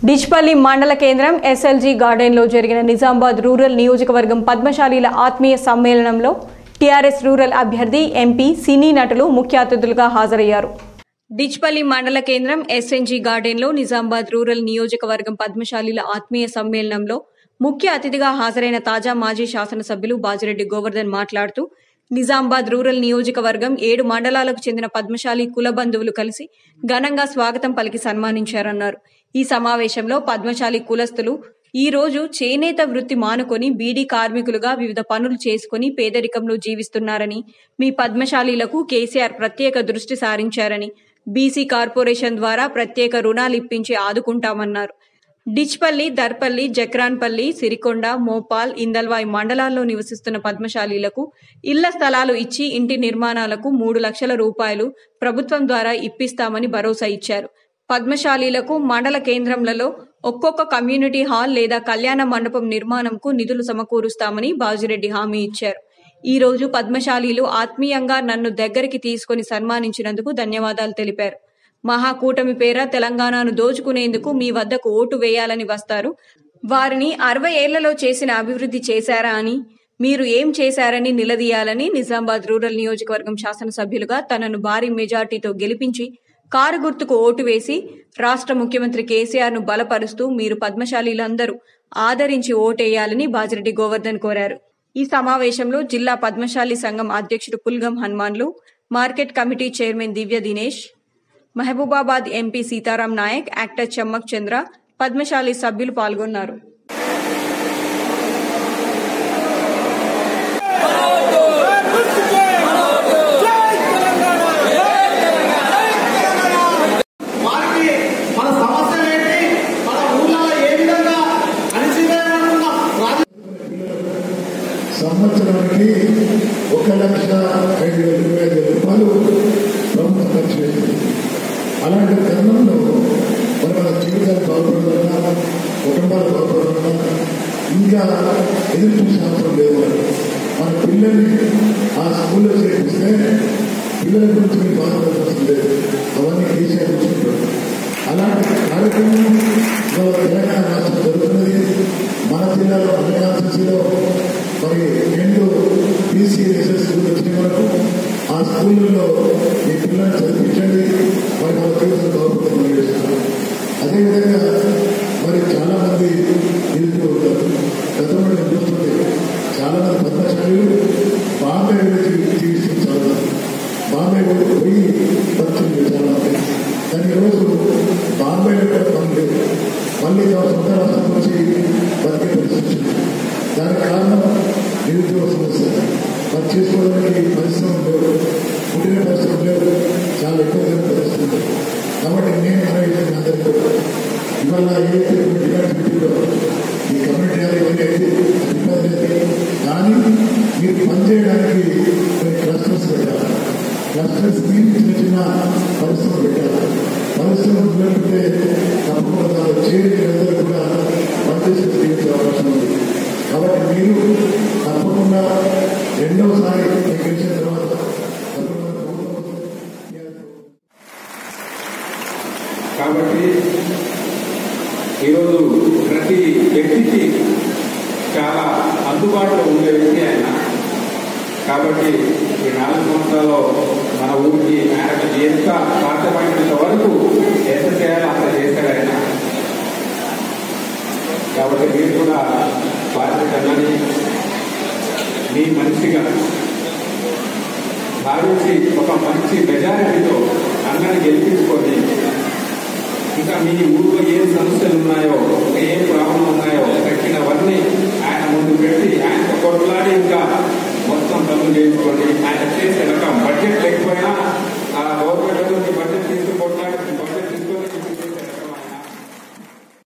డిచ్పల్లి మండల కేంద్రం ఎస్ఎల్జీ గార్డెన్లో జరిగిన నిజామాబాద్ రూరల్ నియోజకవర్గం పద్మశాలీల ఆత్మీయ సమ్మేళనంలో టీఆర్ఎస్ రూరల్ అభ్యర్థి ఎంపీ సినీ నటులు ముఖ్య అతిథులుగా హాజరయ్యారు డిచ్పల్లి మండల కేంద్రం ఎస్ఎన్జీ గార్డెన్లో నిజామాబాద్ రూరల్ నియోజకవర్గం పద్మశాలీల ఆత్మీయ సమ్మేళనంలో ముఖ్య అతిథిగా హాజరైన తాజా మాజీ శాసనసభ్యులు బాజిరెడ్డి గోవర్ధన్ మాట్లాడుతూ నిజామాబాద్ రూరల్ నియోజకవర్గం ఏడు మండలాలకు చెందిన పద్మశాలి కుల బంధువులు కలిసి ఘనంగా స్వాగతం పలికి సన్మానించారన్నారు ఈ సమావేశంలో పద్మశాలి కులస్తులు ఈ రోజు చేనేత వృత్తి మానుకొని బీడీ కార్మికులుగా వివిధ పనులు చేసుకుని పేదరికంలో జీవిస్తున్నారని మీ పద్మశాలీలకు కేసీఆర్ ప్రత్యేక దృష్టి సారించారని బీసీ కార్పొరేషన్ ద్వారా ప్రత్యేక రుణాలు ఇప్పించి ఆదుకుంటామన్నారు డిచ్పల్లి దర్పల్లి జక్రాన్పల్లి సిరికొండ మోపాల్ ఇందల్వాయి మండలాల్లో నివసిస్తున్న పద్మశాలీలకు ఇళ్ల స్థలాలు ఇచ్చి ఇంటి నిర్మాణాలకు మూడు లక్షల రూపాయలు ప్రభుత్వం ద్వారా ఇప్పిస్తామని భరోసా ఇచ్చారు పద్మశాలీలకు మండల కేంద్రంలలో ఒక్కొక్క కమ్యూనిటీ హాల్ లేదా కళ్యాణ మండపం నిర్మాణంకు నిధులు సమకూరుస్తామని బాజిరెడ్డి హామీ ఇచ్చారు ఈ రోజు పద్మశాలీలు ఆత్మీయంగా నన్ను దగ్గరికి తీసుకొని సన్మానించినందుకు ధన్యవాదాలు తెలిపారు మహాకూటమి పేర తెలంగాణను దోచుకునేందుకు మీ వద్దకు ఓటు వేయాలని వస్తారు వారిని అరవై ఏళ్లలో చేసిన అభివృద్ధి చేశారా అని మీరు ఏం చేశారని నిలదీయాలని నిజామాబాద్ రూరల్ నియోజకవర్గం శాసనసభ్యులుగా తనను భారీ మెజార్టీతో గెలిపించి కారు గుర్తుకు ఓటు వేసి రాష్ట్ర ముఖ్యమంత్రి కేసీఆర్ ను బలపరుస్తూ మీరు పద్మశాలీలందరూ ఆదరించి ఓటేయాలని బాజిరెడ్డి గోవర్ధన్ కోరారు ఈ సమావేశంలో జిల్లా పద్మశాలి సంఘం అధ్యక్షుడు Pulgam Hanumanlu market committee chairman Divya Dinesh Mahabubabad MP Sitaram Naik actor Chammak Chandra Padmashali సభ్యులు పాల్గొన్నారు వారికి మన సమస్యలు ఏంటి మన ఊళ్ళలో ఏ విధంగా అణిచివేయాలనుకున్నాం రాజ సంవత్సరానికి ఒక లక్ష ఐదు వేల ఇరవై ఐదు వేల రూపాయలు ప్రభుత్వం ఖర్చు చేసింది అలాంటి తరుణంలో మరి మన జీవితాలు బాగుపడాలన్నా కుటుంబాలు బాగుపడాలన్నా ఇంకా ఎదురు చూసే అవసరం లేదు మన పిల్లల్ని ఆ స్కూల్లో చేర్పిస్తే పిల్లల గురించి మీరు బాధపడాల్సిన అవసరం లేదు అవన్నీ కేసీఆర్ చూసుకుంటారు అలాంటి కార్యక్రమం ఇవాళ తెలంగాణ రాష్ట్రం జరుగుతున్నది మన జిల్లాలో అన్ని కాన్స్టిట్యూన్సీలో మరి రెండు బీసీ ఎస్ఎస్ స్కూల్ వచ్చిన వరకు ఆ స్కూళ్ళలో మీ పిల్లల్ని చదివించండి మరి వాళ్ళ జీవితం బాగుపడుతుంది చేస్తున్నారు అదేవిధంగా మరి చాలా మంది నిరుద్యోగులు ఉంటారు గతంలో నేను చూస్తుంటే చాలా మంది పద్మశాలీలు బాంబే వెళ్ళి జీవిస్తుంది చాలా మంది బాంబే వెళ్ళి పోయి బతుకుంది చాలా మంది కానీ ఈరోజు బాంబేలో కూడా పని లేదు మళ్ళీ తమ సొంత రాష్ట్రం నుంచి బతికే పరిస్థితి వచ్చింది. దానికి కారణం నిరుద్యోగ సమస్య మరి చేసుకోవడానికి పరిశ్రమలు లేవు పుట్టిన పరిశ్రమలు లేవు చాలా ఎక్కువగా పరిస్థితి కాబట్టి నేను మనవి అందరికీ కూడా ఇవాళ ఏదైతే డిమాండ్స్ పెట్టిందో ఈ కమ్యూనిటీ హాల్ ఇవన్నీ అయితే ఇబ్బంది లేదు కానీ మీరు పనిచేయడానికి కొన్ని క్లస్టర్స్ పెట్టాలి క్లస్టర్స్ కి చిన్న చిన్న పరిశ్రమలు పెట్టాలి పరిశ్రమలు పెడితే తప్పకుండా దానిలో చేరి అందరూ కూడా పనిచేసి జీవించే అవకాశం ఉంది కాబట్టి మీరు తప్పకుండా రెండవసారి మీకు గెలిచిన తర్వాత తప్పకుండా ప్రభుత్వం కాబట్టి ఈరోజు ప్రతి వ్యక్తికి చాలా అందుబాటులో ఉండే వ్యక్తి ఆయన కాబట్టి ఈ నాలుగు సంవత్సరాల్లో మన ఊరికి ఆయనకు ఎంత సాధ్యమైనంత వరకు ఎంత చేయాలో అంత చేశాడు ఆయన కాబట్టి మీరు కూడా బాధ్యత అన్నది మీ మనిషిగా భావించి ఒక మంచి మెజారిటీతో అన్నని గెలిపించుకొని ఇంకా మీ ఊళ్ళో ఏ సమస్యలు ఉన్నాయో ఏ ప్రాబ్లం ఉన్నాయో తగ్గినవన్నీ ఆయన ముందు పెట్టి ఆయనతో కొట్లాడి